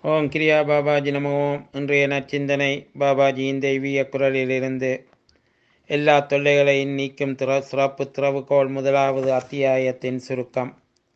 ஓம் கிரியா பாபாஜி நமோ இன்றைய நச்சிந்தனை பாபாஜியின் தெய்வீக குரலிலிருந்து எல்லா தொல்லைகளையும் நீக்கும் திற சிறப்பு திறவுகோள் முதலாவது அத்தியாயத்தின் சுருக்கம்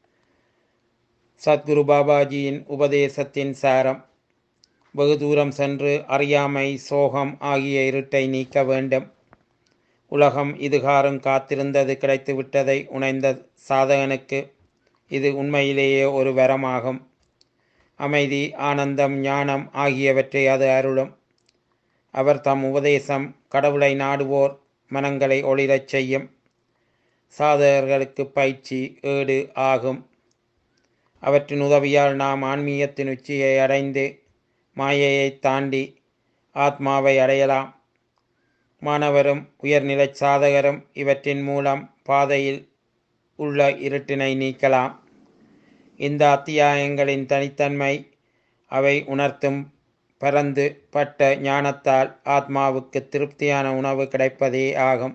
சத்குரு பாபாஜியின் உபதேசத்தின் சாரம் வெகு தூரம் சென்று அறியாமை சோகம் ஆகிய இருட்டை நீக்க வேண்டும் உலகம் இதுகாரும் காத்திருந்தது கிடைத்துவிட்டதை உணர்ந்த சாதகனுக்கு இது உண்மையிலேயே ஒரு வரமாகும் அமைதி ஆனந்தம் ஞானம் ஆகியவற்றை அது அருளும் அவர் தம் உபதேசம் கடவுளை நாடுவோர் மனங்களை ஒளிரச் செய்யும் சாதகர்களுக்கு பயிற்சி ஏடு ஆகும் அவற்றின் உதவியால் நாம் ஆன்மீகத்தின் உச்சியை அடைந்து மாயையை தாண்டி ஆத்மாவை அடையலாம் மாணவரும் உயர்நிலை சாதகரும் இவற்றின் மூலம் பாதையில் உள்ள இருட்டினை நீக்கலாம் இந்த அத்தியாயங்களின் தனித்தன்மை அவை உணர்த்தும் பரந்து பட்ட ஞானத்தால் ஆத்மாவுக்கு திருப்தியான உணவு கிடைப்பதே ஆகும்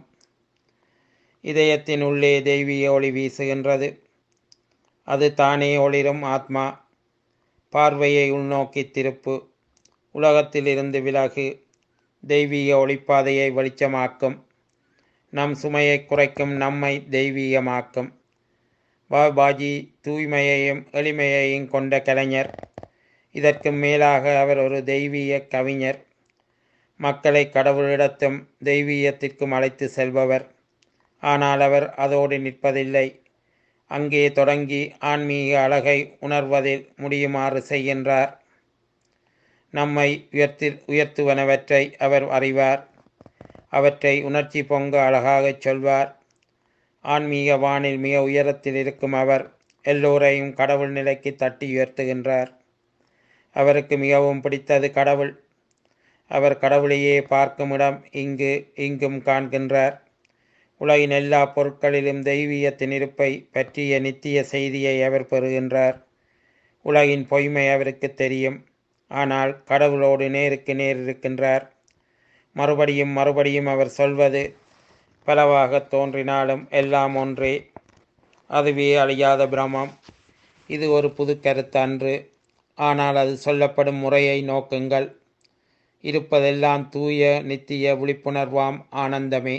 இதயத்தின் உள்ளே தெய்வீக ஒளி வீசுகின்றது அது தானே ஒளிரும் ஆத்மா பார்வையை உள்நோக்கி திருப்பு உலகத்திலிருந்து விலகு தெய்வீக ஒளிப்பாதையை வெளிச்சமாக்கும் நம் சுமையை குறைக்கும் நம்மை தெய்வீகமாக்கும் பாபாஜி தூய்மையையும் எளிமையையும் கொண்ட கலைஞர் இதற்கு மேலாக அவர் ஒரு தெய்வீக கவிஞர் மக்களை கடவுளிடத்தும் தெய்வீகத்திற்கும் அழைத்து செல்பவர் ஆனால் அவர் அதோடு நிற்பதில்லை அங்கே தொடங்கி ஆன்மீக அழகை உணர்வதில் முடியுமாறு செய்கின்றார் நம்மை உயர்த்தி உயர்த்துவனவற்றை அவர் அறிவார் அவற்றை உணர்ச்சி பொங்க அழகாகச் சொல்வார் ஆன்மீக வானில் மிக உயரத்தில் இருக்கும் அவர் எல்லோரையும் கடவுள் நிலைக்கு தட்டி உயர்த்துகின்றார் அவருக்கு மிகவும் பிடித்தது கடவுள் அவர் கடவுளையே பார்க்கும் இடம் இங்கு இங்கும் காண்கின்றார் உலகின் எல்லா பொருட்களிலும் தெய்வீகத்தின் இருப்பை பற்றிய நித்திய செய்தியை அவர் பெறுகின்றார் உலகின் பொய்மை அவருக்கு தெரியும் ஆனால் கடவுளோடு நேருக்கு நேர் இருக்கின்றார் மறுபடியும் மறுபடியும் அவர் சொல்வது பலவாக தோன்றினாலும் எல்லாம் ஒன்றே அதுவே அழியாத பிரமம் இது ஒரு புது கருத்து அன்று ஆனால் அது சொல்லப்படும் முறையை நோக்குங்கள் இருப்பதெல்லாம் தூய நித்திய விழிப்புணர்வாம் ஆனந்தமே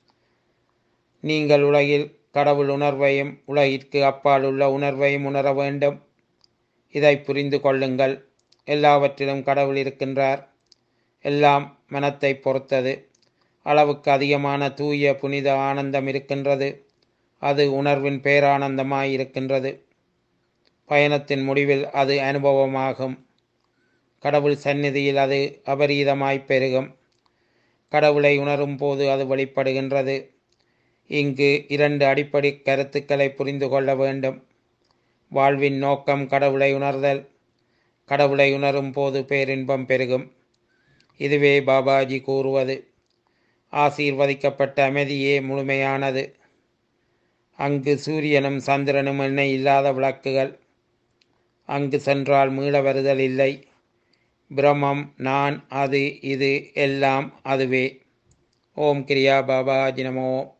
நீங்கள் உலகில் கடவுள் உணர்வையும் உலகிற்கு அப்பால் உள்ள உணர்வையும் உணர வேண்டும் இதை புரிந்து கொள்ளுங்கள் எல்லாவற்றிலும் கடவுள் இருக்கின்றார் எல்லாம் மனத்தை பொறுத்தது அளவுக்கு அதிகமான தூய புனித ஆனந்தம் இருக்கின்றது அது உணர்வின் பேரானந்தமாய் இருக்கின்றது பயணத்தின் முடிவில் அது அனுபவமாகும் கடவுள் சந்நிதியில் அது அபரீதமாய் பெருகும் கடவுளை உணரும் போது அது வெளிப்படுகின்றது இங்கு இரண்டு அடிப்படை கருத்துக்களை புரிந்து கொள்ள வேண்டும் வாழ்வின் நோக்கம் கடவுளை உணர்தல் கடவுளை உணரும் போது பேரின்பம் பெருகும் இதுவே பாபாஜி கூறுவது ஆசீர்வதிக்கப்பட்ட அமைதியே முழுமையானது அங்கு சூரியனும் சந்திரனும் எண்ணெய் இல்லாத விளக்குகள் அங்கு சென்றால் மீள வருதல் இல்லை பிரமம் நான் அது இது எல்லாம் அதுவே ஓம் கிரியா பாபாஜி நமோ